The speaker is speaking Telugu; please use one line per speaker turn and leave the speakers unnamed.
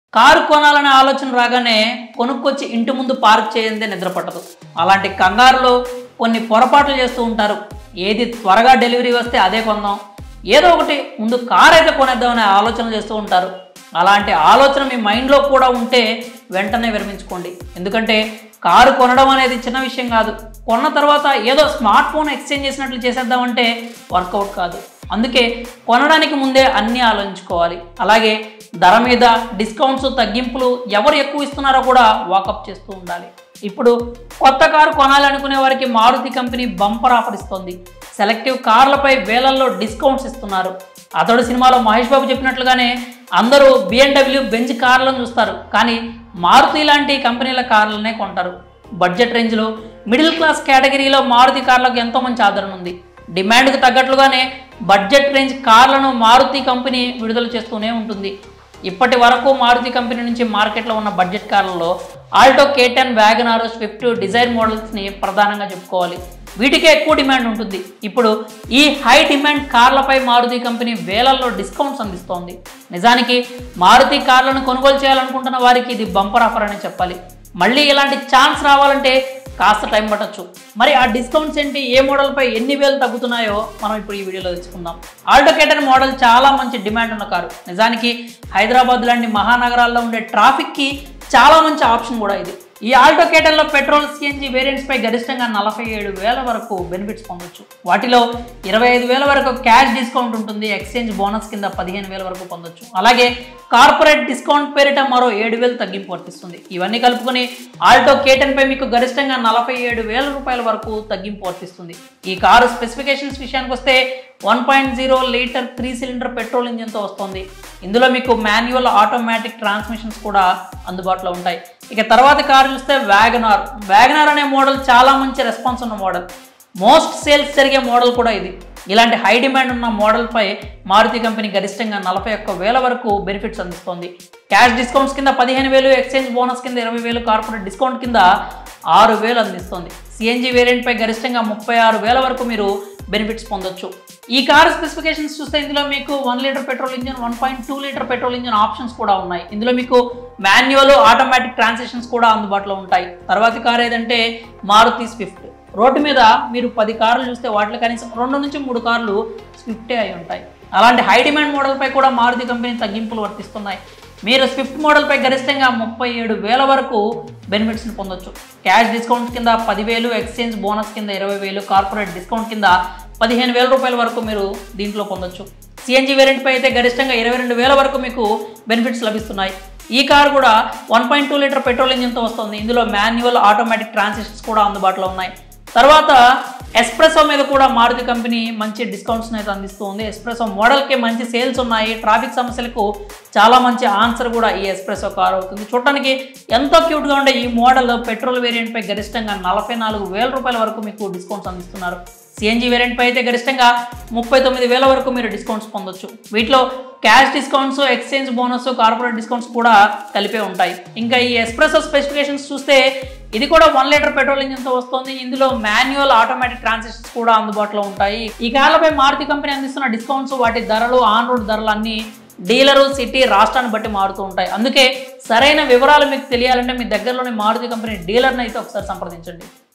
కారు కొనాలనే ఆలోచన రాగానే కొనుక్కొచ్చి ఇంటి ముందు పార్క్ చేయందే నిద్ర పట్టదు అలాంటి కంగారులో కొన్ని పొరపాట్లు చేస్తూ ఉంటారు ఏది త్వరగా డెలివరీ వస్తే అదే కొందాం ఏదో ఒకటి ముందు కార్ అయితే కొనేద్దామనే ఆలోచన చేస్తూ ఉంటారు అలాంటి ఆలోచన మీ మైండ్లో కూడా ఉంటే వెంటనే విరమించుకోండి ఎందుకంటే కారు కొనడం అనేది చిన్న విషయం కాదు కొన్న తర్వాత ఏదో స్మార్ట్ ఫోన్ ఎక్స్చేంజ్ చేసినట్లు చేసేద్దామంటే వర్కౌట్ కాదు అందుకే కొనడానికి ముందే అన్నీ ఆలోచించుకోవాలి అలాగే ధర మీద డిస్కౌంట్స్ తగ్గింపులు ఎవరు ఎక్కువ ఇస్తున్నారో కూడా వాకప్ చేస్తూ ఉండాలి ఇప్పుడు కొత్త కారు కొనాలనుకునే వారికి మారుతి కంపెనీ బంపర్ ఆఫర్ ఇస్తోంది సెలెక్టివ్ కార్లపై వేలల్లో డిస్కౌంట్స్ ఇస్తున్నారు అతడు సినిమాలో మహేష్ బాబు చెప్పినట్లుగానే అందరూ బిఎండబ్ల్యూ బెంజ్ కార్లను చూస్తారు కానీ మారుతి లాంటి కంపెనీల కార్లనే కొంటారు బడ్జెట్ రేంజ్లో మిడిల్ క్లాస్ కేటగిరీలో మారుతి కార్లకు ఎంతో మంచి ఆదరణ ఉంది డిమాండ్కు తగ్గట్లుగానే బడ్జెట్ రేంజ్ కార్లను మారుతి కంపెనీ విడుదల చేస్తూనే ఉంటుంది ఇప్పటి వరకు మారుతి కంపెనీ నుంచి మార్కెట్లో ఉన్న బడ్జెట్ కార్లలో Alto K ten WagonR Swift Dzire మోడల్స్ని ప్రధానంగా చెప్పుకోవాలి వీటికే ఎక్కువ డిమాండ్ ఉంటుంది ఇప్పుడు ఈ హై డిమాండ్ కార్లపై మారుతి కంపెనీ వేలల్లో డిస్కౌంట్స్ అందిస్తోంది నిజానికి మారుతి కార్లను కొనుగోలు చేయాలనుకుంటున్న వారికి ఇది బంపర్ ఆఫర్ అని చెప్పాలి మళ్ళీ ఇలాంటి ఛాన్స్ రావాలంటే కాస్త టైం పట్టొచ్చు మరి ఆ డిస్కౌంట్స్ ఏంటి ఏ మోడల్పై ఎన్ని వేలు తగ్గుతున్నాయో మనం ఇప్పుడు ఈ వీడియోలో తెలుసుకుందాం ఆల్టో కేటన్ మోడల్ చాలా మంచి డిమాండ్ ఉన్న కారు నిజానికి హైదరాబాద్ లాంటి మహానగరాల్లో ఉండే ట్రాఫిక్కి చాలా మంచి ఆప్షన్ కూడా ఇది ఈ ఆల్టో కేటన్లో పెట్రోల్ సిఎన్జి వేరియంట్స్ పై గరిష్టంగా నలభై ఏడు వేల వరకు బెనిఫిట్స్ పొందొచ్చు వాటిలో ఇరవై ఐదు వేల వరకు క్యాష్ డిస్కౌంట్ ఉంటుంది ఎక్స్చేంజ్ బోనస్ కింద పదిహేను వేల వరకు పొందొచ్చు అలాగే కార్పొరేట్ డిస్కౌంట్ పేరిట మరో ఏడు వేలు తగ్గింపు వర్తిస్తుంది ఇవన్నీ కలుపుకొని ఆల్టో కేటన్ పై మీకు గరిష్టంగా నలభై ఏడు వేల రూపాయల వరకు తగ్గింపు వర్తిస్తుంది ఈ కారు స్పెసిఫికేషన్స్ విషయానికి వస్తే one point zero litre three cylinder petrol ఇంజిన్తో వస్తుంది ఇందులో మీకు మాన్యువల్ ఆటోమేటిక్ ట్రాన్స్మిషన్స్ కూడా అందుబాటులో ఉంటాయి ఇక తర్వాత కారు చూస్తే వ్యాగనార్ వ్యాగనార్ అనే మోడల్ చాలా మంచి రెస్పాన్స్ ఉన్న మోడల్ మోస్ట్ సేల్స్ జరిగే మోడల్ కూడా ఇది ఇలాంటి హై డిమాండ్ ఉన్న మోడల్పై మారుతి కంపెనీ గరిష్టంగా నలభై ఒక్క వేల వరకు బెనిఫిట్స్ అందిస్తోంది క్యాష్ డిస్కౌంట్స్ కింద పదిహేను వేలు ఎక్స్చేంజ్ బోనస్ కింద ఇరవై వేలు కార్పొరేట్ డిస్కౌంట్ కింద ఆరు వేలు అందిస్తోంది సిఎన్జి వేరియంట్పై గరిష్టంగా ముప్పై ఆరు వేల వరకు మీరు బెనిఫిట్స్ పొందొచ్చు ఈ కార్ స్పెసిఫికేషన్స్ చూస్తే ఇందులో మీకు one litre petrol engine one point two litre petrol engine options కూడా ఉన్నాయి ఇందులో మీకు మాన్యువల్ ఆటోమేటిక్ ట్రాన్సాక్షన్స్ కూడా అందుబాటులో ఉంటాయి తర్వాతి కార్ ఏదంటే మారుతి స్విఫ్ట్ రోడ్డు మీద మీరు పది కార్లు చూస్తే వాటిలో కనీసం రెండు నుంచి మూడు కార్లు స్విఫ్టే అయి ఉంటాయి అలాంటి హై డిమాండ్ మోడల్పై కూడా మారుతి కంపెనీ తగ్గింపులు వర్తిస్తున్నాయి మీరు స్విఫ్ట్ మోడల్పై గరిష్టంగా ముప్పై ఏడు వేల వరకు బెనిఫిట్స్ని పొందొచ్చు క్యాష్ డిస్కౌంట్ కింద పదివేలు ఎక్స్చేంజ్ బోనస్ కింద ఇరవై వేలు కార్పొరేట్ డిస్కౌంట్ కింద పదిహేను వేల రూపాయల వరకు మీరు దీంట్లో పొందొచ్చు సిఎన్జి వేరియంట్పై అయితే గరిష్టంగా ఇరవై రెండు వేల వరకు మీకు బెనిఫిట్స్ లభిస్తున్నాయి ఈ కార్ కూడా one point two litre petrol ఇంజిన్తో వస్తుంది ఇందులో మాన్యువల్ ఆటోమేటిక్ ట్రాన్సాక్షన్స్ కూడా అందుబాటులో ఉన్నాయి తర్వాత ఎస్ప్రెసో మీద కూడా మారుతి కంపెనీ మంచి డిస్కౌంట్స్ని అయితే అందిస్తుంది ఎస్ప్రెసో మోడల్కి మంచి సేల్స్ ఉన్నాయి ట్రాఫిక్ సమస్యలకు చాలా మంచి ఆన్సర్ కూడా ఈ ఎస్ప్రెసో కార్ అవుతుంది చూడటానికి ఎంతో క్యూట్గా ఉండే ఈ మోడల్ పెట్రోల్ వేరియంట్పై గరిష్టంగా నలభై నాలుగు వేల రూపాయల వరకు మీకు డిస్కౌంట్స్ అందిస్తున్నారు సిఎన్జి వేరియంట్పై అయితే గరిష్టంగా ముప్పై తొమ్మిది వేల వరకు మీరు డిస్కౌంట్స్ పొందొచ్చు వీటిలో cash discounts exchange bonus corporate discounts కూడా కలిపే ఉంటాయి ఇంకా ఈ ఎస్ప్రెసో స్పెసిఫికేషన్స్ చూస్తే ఇది కూడా వన్ లీటర్ పెట్రోల్ ఇంజిన్తో వస్తుంది ఇందులో మాన్యువల్ ఆటోమేటిక్ ట్రాన్సాక్షన్స్ కూడా అందుబాటులో ఉంటాయి ఈ కార్లపై మారుతి కంపెనీ అందిస్తున్న డిస్కౌంట్స్ వాటి ధరలు ఆన్ రోడ్ ధరలు అన్నీ డీలరు సిటీ రాష్ట్రాన్ని బట్టి మారుతూ ఉంటాయి అందుకే సరైన వివరాలు మీకు తెలియాలంటే మీ దగ్గరలోని మారుతి కంపెనీ డీలర్ని అయితే ఒకసారి సంప్రదించండి